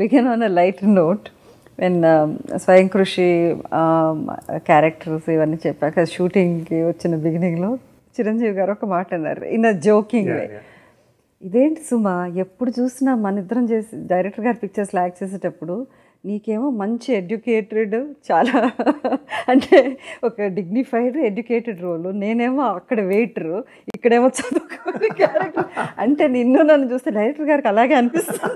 Begin on a light note when Swayam Krushi characters ఇవన్నీ చెప్పాక షూటింగ్కి వచ్చిన బిగినింగ్లో చిరంజీవి గారు ఒక మాట అన్నారు ఇన్ అ జోకింగ్ వే ఇదేంటి సుమా ఎప్పుడు చూసినా మన ఇద్దరం చేసి డైరెక్టర్ గారి పిక్చర్స్ లాక్ చేసేటప్పుడు నీకేమో మంచి ఎడ్యుకేటెడ్ చాలా అంటే ఒక డిగ్నిఫైడ్ ఎడ్యుకేటెడ్ రోల్ నేనేమో అక్కడ వెయిటరు ఇక్కడేమో చదువుకోని క్యారెక్టర్ అంటే నిన్ను నన్ను చూస్తే డైరెక్టర్ గారికి అలాగే అనిపిస్తుంది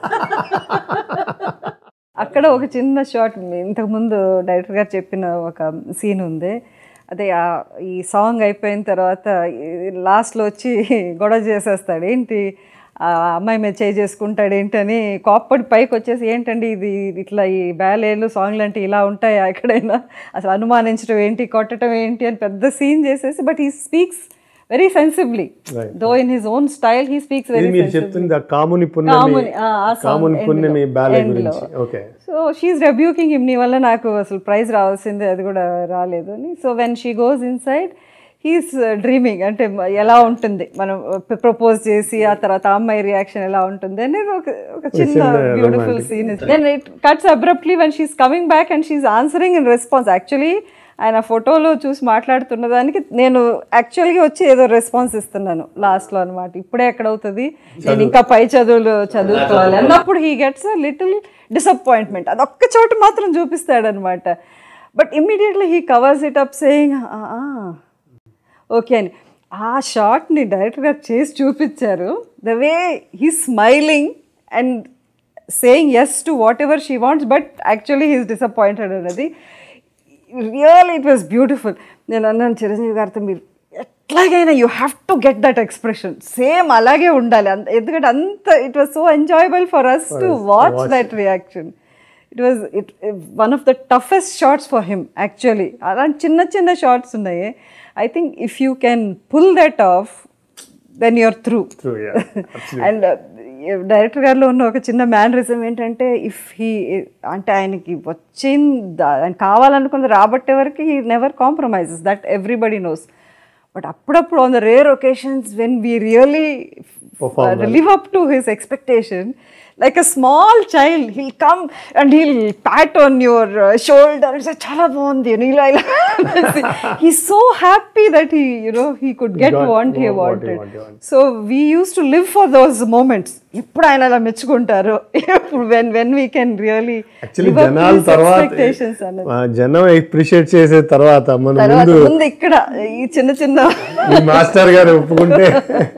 అక్కడ ఒక చిన్న షార్ట్ ఇంతకుముందు డైరెక్టర్ గారు చెప్పిన ఒక సీన్ ఉంది అదే ఆ- ఈ సాంగ్ అయిపోయిన తర్వాత లాస్ట్లో వచ్చి గొడవ చేసేస్తాడు ఏంటి ఆ అమ్మాయి మీద చేయి చేసుకుంటాడు ఏంటని కోప్పడి పైకి వచ్చేసి ఏంటండి ఇది ఇట్లా ఈ బ్యాలేలు సాంగ్లు అంటే ఇలా ఉంటాయా ఎక్కడైనా అసలు అనుమానించడం ఏంటి కొట్టడం ఏంటి అని పెద్ద సీన్ చేసేసి but he speaks very sensibly Right. Though in his own style he speaks ఇది వెరీ మీరు చెప్తుంది ఆ కాముని పున్నమి కాముని, ఆ, ఆ song కాముని end పున్నమి లో, బ్యాలే end లో. గురించి okay so she's rebuking him నీ వల్ల నాకు అసలు ప్రైజ్ రావాల్సిందే అది కూడా రాలేదు అని so when she goes inside he's dreaming అంటే మ- ఎలా ఉంటుంది మనం ప్రపోజ్ చేసి ఆ తర్వాత ఆ అమ్మాయి రియాక్షన్ ఎలా ఉంటుంది అనేది ఒక ఒక చిన్న చిన్న beautiful romantic. Scene then it cuts abruptly when she's coming back and she's answering in response actually ఆయన ఫోటోలో చూసి మాట్లాడుతున్న దానికి నేను యాక్చువల్గా వచ్చి ఏదో రెస్పాన్స్ ఇస్తున్నాను లాస్ట్లో అనమాట ఇప్పుడే ఎక్కడవుతుంది నేను ఇంకా పై చదువులు చదువుకోవాలి అన్నప్పుడు he gets a little disappointment అది ఒక్క చోట మాత్రం చూపిస్తాడనమాట but immediately he covers it up saying okay అని ఆ షార్ట్ని డైరెక్టర్ గారు చేసి చూపించారు the way he smiling and saying yes to whatever she wants but actually he's disappointed అన్నది రియల్ ఇట్ వాస్ బ్యూటిఫుల్ నేను అన్నాను చిరంజీవి గారితో మీరు ఎట్లాగైనా you have to get that expression same అలాగే ఉండాలి అంత ఎందుకంటే అంత it was so enjoyable for us to watch that reaction it was it one of the toughest shots for him actually అలాంటి చిన్న చిన్న షార్ట్స్ ఉన్నాయి I think if you can pull that off then you're through true yeah and director గారిలో ఉన్న ఒక చిన్న mannerism ఏంటంటే if he అంటే ఆయనకి వచ్చింది ఆయన కావాలనుకున్నది రాబట్టే వరకు he never compromises that everybody knows but అప్పుడప్పుడు on the rare occasions when we really Perform well. live up to his expectation like a small child he'll come and he'll pat on your uh, shoulder and say chala bondi you know he's so happy that he you know he could get got what he what he wanted wanted, wanted. So we use to live for those moments ఎప్పుడు ఆయన అలా మెచ్చుకుంటారు ఎప్పుడు when when we can really actually జనాల తర్వాత expectations అన్నది ఆ, జనం అప్రిషియేట్ చేసే తర్వాత మన తర్వాత ముందు ముందు ఇక్కడ ఈ చిన్న చిన్న ఈ మాస్టర్ గారు ఒప్పుకుంటే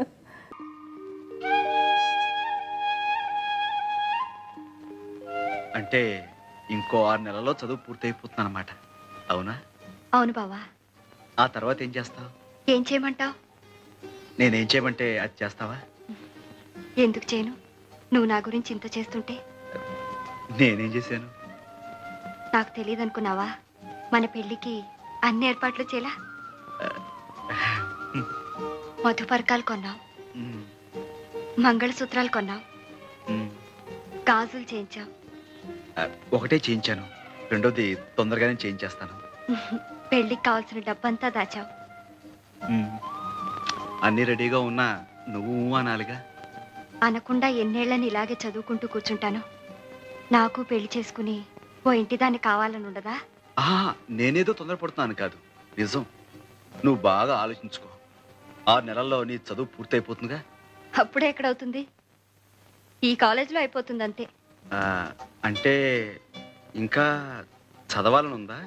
అంటే ఇంకో ఆరు నెలల్లో చదువు పూర్తయిపోతుంది అనమాట అవునా అవును బావా ఆ తర్వాత ఏం చేస్తావు ఏం చేయమంటావు నేనేం చేయమంటే అది చేస్తావా ఎందుకు చేయను నువ్వు నా గురించి ఇంత చేస్తుంటే నేనేం చేశాను నాకు తెలియదు అనుకున్నావా మన పెళ్ళికి అన్ని ఏర్పాట్లు చేలా మధుపర్కాలు కొన్నాం ఉమ్, మంగళసూత్రాలు కొన్నాం ఉమ్. గాజులు చేయించాం ఆ, ఒకటే చేయించాను రెండోది తొందరగానే చేయించేస్తాను పెళ్ళికి కావాల్సిన డబ్బంతా దాచావు ఉమ్. అన్నీ రెడీగా ఉన్నా నువ్వు ఊ అనాలిగా అనకుండా ఎన్నేళ్లని ఇలాగే చదువుకుంటూ కూర్చుంటాను నాకు పెళ్లి చేసుకుని ఓ ఇంటిదాన్ని కావాలని ఉండదా ఆ, నేనేదో తొందరపడుతున్నాను కాదు నిజం నువ్వు బాగా ఆలోచించుకో ఆరు నెలల్లో నీ చదువు పూర్తయిపోతుందిగా అప్పుడే ఎక్కడవుతుంది ఈ కాలేజీలో అయిపోతుంది అంతే ఆ, అంటే ఇంకా చదవాలని ఉందా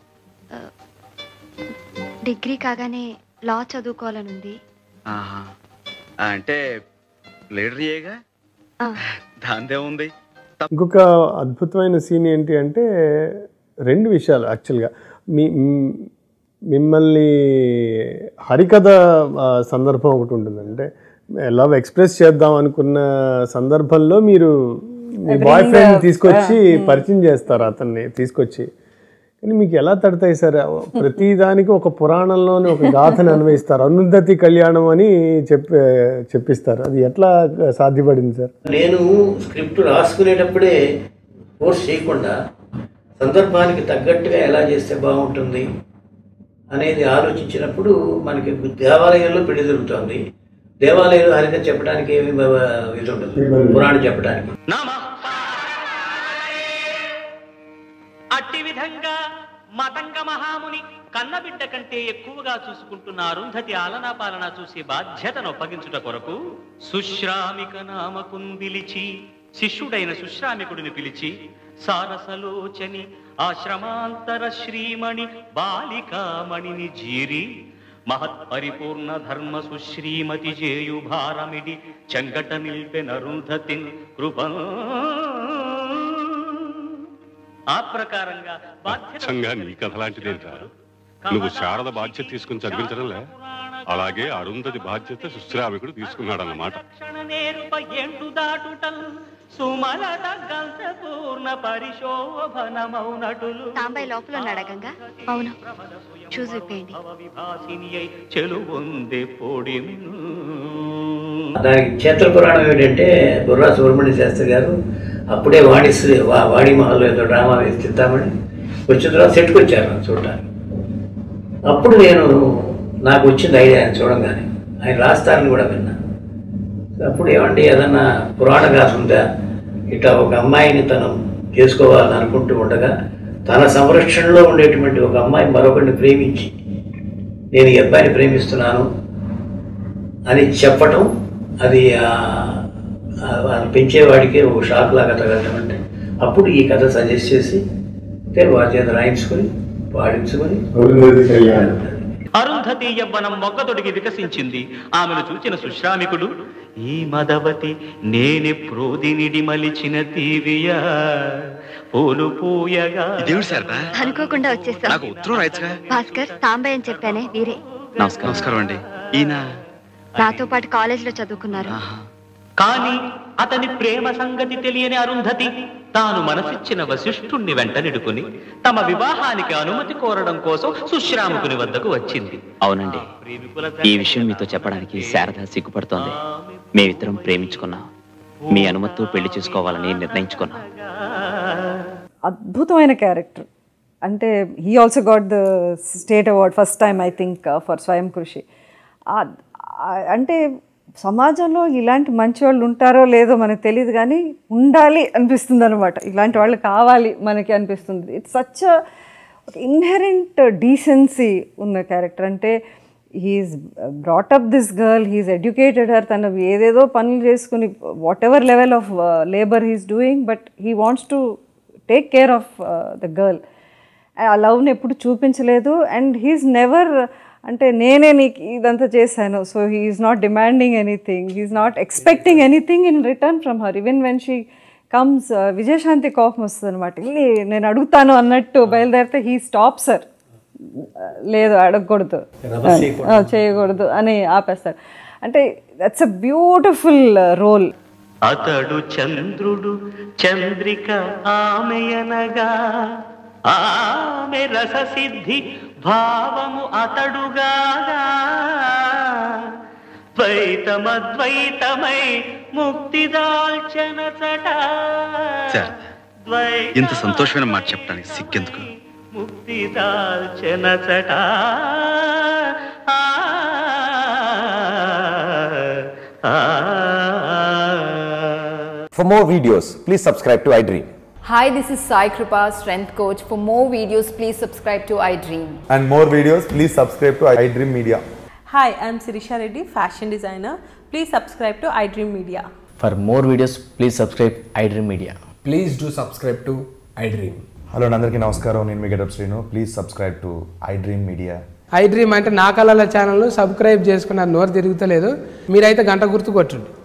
డిగ్రీ కాగానే లా చదువుకోవాలనుంది ఆహా. ఆ, అంటే లీడర్ ఏగా ఆ, దాందే ఉంది ఇంకొక అద్భుతమైన సీన్ ఏంటి అంటే రెండు విషయాలు యాక్చువల్గా మీ మ్- మిమ్మల్ని హరికథ ఆ, సందర్భం ఒకటి ఉంటుంది అంటే లవ్ ఎక్స్ప్రెస్ చేద్దాం అనుకున్న సందర్భంలో మీరు మీ బాయ్ ఫ్రెండ్ తీసుకొచ్చి పరిచయం చేస్తారు అతన్ని తీసుకొచ్చి కానీ మీకు ఎలా తడతాయి సార్ ప్రతి దానికి ఒక పురాణంలోని ఒక గాథని అన్వయిస్తారు అనుద్ధతి కళ్యాణం అని చెప్పి చెప్పిస్తారు అది ఎట్లా సాధ్యపడింది సార్ నేను స్క్రిప్ట్ రాసుకునేటప్పుడే ఫోర్స్ చేయకుండా సందర్భానికి తగ్గట్టుగా ఎలా చేస్తే బాగుంటుంది అనేది ఆలోచించినప్పుడు మనకి దేవాలయంలో పెళ్లి జరుగుతోంది దేవాలయంలో హరికథ చెప్పడానికి ఏమి బ- ఇది ఉండదు పురాణం చెప్పడానికి చక్కగా చూసుకుంటున్న అరుంధతి ఆలనా పాలన చూసి బాధ్యతను అప్పగించుట కొరకు సుశ్రామిక నామకుందిలిచి శిష్యుడైన సుశ్రామికుడిని పిలిచి సారసలోచని ఆశ్రమాంతర శ్రీమణి బాలికామణిని జీరి మహత్ పరిపూర్ణ ధర్మ సుశ్రీమతి జేయు భారమిడి చెంగట నిల్పెనరుంధతిన్ కృప ఆ ప్రకారంగా బాధ్యత అచ్చంగా నీ కథ లాంటిదేంట్రా నువ్వు శారద బాధ్యత తీసుకుని చదివించడంలే అలాగే అరుంధతి బాధ్యత సుశ్రామికుడు తీసుకున్నాడన్నమాట రక్షణ నేర్ప ఎండు దాటుటల్ సుమలత గంధ పూర్ణ పరిశోభనమౌనటులు తాంబాయి లోపల ఉన్నాడా గంగా అవును షూస్ విప్పేయండి భవ విభాసిని అయి చెలువొందే పొడిమి దానికి క్షేత్ర పురాణం ఏంటంటే బుర్రా సుబ్రహ్మణ్య శాస్త్రి గారు అప్పుడే వాణిశ్రీ వా- వాణి మహల్లో ఏదో డ్రామా వేసి తిద్దామని వచ్చిన తర్వాత సెట్కి వచ్చారు నన్ను చూడటానికి అప్పుడు నేను నాకు వచ్చింది ఐడియా ఆయన చూడంగానే ఆయన రాస్తారని కూడా విన్నా అప్పుడు ఏమండి ఏదన్నా పురాణ గాథ ఉందా ఇట్లా ఒక అమ్మాయిని తను చేసుకోవాలని అనుకుంటూ ఉండగా తన సంరక్షణలో ఉండేటువంటి ఒక అమ్మాయి మరొకరిని ప్రేమించి నేను ఈ అబ్బాయిని ప్రేమిస్తున్నాను అని చెప్పటం అది ఆ- ఆ- వాళ్ళు పెంచేవాడికి ఒక షాక్ లాగా తగలటం అంటే అప్పుడు ఈ కథ సజెస్ట్ చేసి అంటే వారి చేత రాయించుకొని పాడించుకొని అరుంధతి కళ్యాణం అరుంధతి యవ్వనం మొగ్గతొడిగి వికసించింది ఆమెను చూచిన సుశ్రామికుడు ఈ మదవతి నేనే ప్రోదినిడి మలిచిన తీవియా పూలు పూయగా ఇదేమిటి శారదా అనుకోకుండా వచ్చేసా నాకు ఉత్తరం రాయచ్చుగా భాస్కర్ తాంబాయి అని చెప్పానే వీరే నమస్కారం నమస్కారం అండి ఈయన నాతో పాటు కాలేజీలో చదువుకున్నారు ఆహా. కాని అతని ప్రేమ సంగతి తెలియని అరుంధతి తాను మనసిచ్చిన వశిష్ఠుణ్ణి వెంటనిడుకుని తమ వివాహానికి అనుమతి కోరడం కోసం సుశ్రాముకుని వద్దకు వచ్చింది అవునండి ప్రేమికుల ఈ విషయం మీతో చెప్పడానికి శారద సిగ్గుపడుతోంది మేమిద్దరం ప్రేమించుకున్నాం మీ అనుమతితో పెళ్లి చేసుకోవాలని నిర్ణయించుకున్నాం అద్భుతమైన క్యారెక్టర్ అంటే he also got the state award first time I think for Swayam Krushi ఆ- ఆ- అంటే సమాజంలో ఇలాంటి మంచి వాళ్ళు ఉంటారో లేదో మనకు తెలియదు కానీ ఉండాలి అనిపిస్తుంది అనమాట ఇలాంటి వాళ్ళు కావాలి మనకి అనిపిస్తుంది ఇట్స్ సచ్ ఇన్హెరెంట్ డీసెన్సీ ఉన్న క్యారెక్టర్ అంటే he's brought up this girl he's educated her తను ఏదేదో పనులు చేసుకుని whatever level of labour he's doing but he wants to take care of the girl ఆ లవ్ని ఎప్పుడు చూపించలేదు అండ్ హీఈస్ నెవర్ అంటే నేనే నీకు ఇదంతా చేశాను so he's not demanding anything he's not expecting anything in return from her even when she comes Vijayashanti కోపం వస్తుంది అనమాట వెళ్ళి నేను అడుగుతాను అన్నట్టు బయలుదేరితే హీ స్టాప్ సార్ లేదు అడగకూడదు ఆ, చేయకూడదు అని ఆపేస్తారు అంటే దట్స్ అ బ్యూటిఫుల్ రోల్ అతడు చంద్రుడు చంద్రిక ఆమెయనగా ఆమె రససిద్ధి భావము అతడుగా ద్వైతమద్వైతమై ముక్తి దాల్చన చట శారద ఇంత సంతోషమైన మాట చెప్పడానికి సిగ్గెందుకు ముక్తి దాల్చన చట ఆ, ఆ, ఆ. For more videos, please subscribe to iDream. Hi, this is Sai Kripa, strength coach. For more videos, please subscribe to iDream. And more videos, please subscribe to iDream Media. Hi, I'm Sirisha Reddy, fashion designer. Please subscribe to iDream Media. For more videos please subscribe iDream Media Please do subscribe to iDream. Hello అందరికీ నమస్కారం నేను మీ getup Srinu please subscribe to iDream Media I dream అంటే నా కళల channel subscribe చేసుకున్న నోరు తిరుగుతలేదు మీరైతే గంట గుర్తు కొట్టండి